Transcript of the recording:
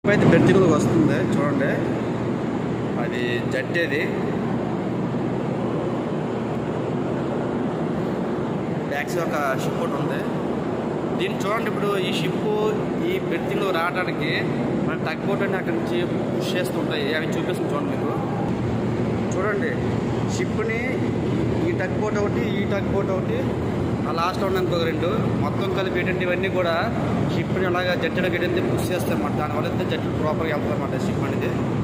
అయితే బెర్తికులకు వస్తుంది చూడండి అది జట్టేది ట్యాక్సీ ఒక షిప్ ఒకటి ఉంది దీన్ని చూడండి ఇప్పుడు ఈ షిప్ ఈ బెర్తిలో రావడానికి మన టగ్ బోట్ అని అక్కడి నుంచి పుష్ చేస్తుంటాయి అవి చూపిస్తుంది చూడండి మీకు చూడండి షిప్ని ఈ టగ్ బోట్ ఒకటి ఈ టగ్ బోట్ ఒకటి ఆ లాస్ట్లో ఉన్న ఇంకొక రెండు మొత్తం కలిపి ఏంటంటే ఇవన్నీ కూడా షిప్ని అలాగా జడ్జడ గడ్డి పుష్ చేస్తారన్నమాట దానివల్ల అయితే జడ్జి ప్రాపర్గా వెళ్తారన్నమాట షిప్ అనేది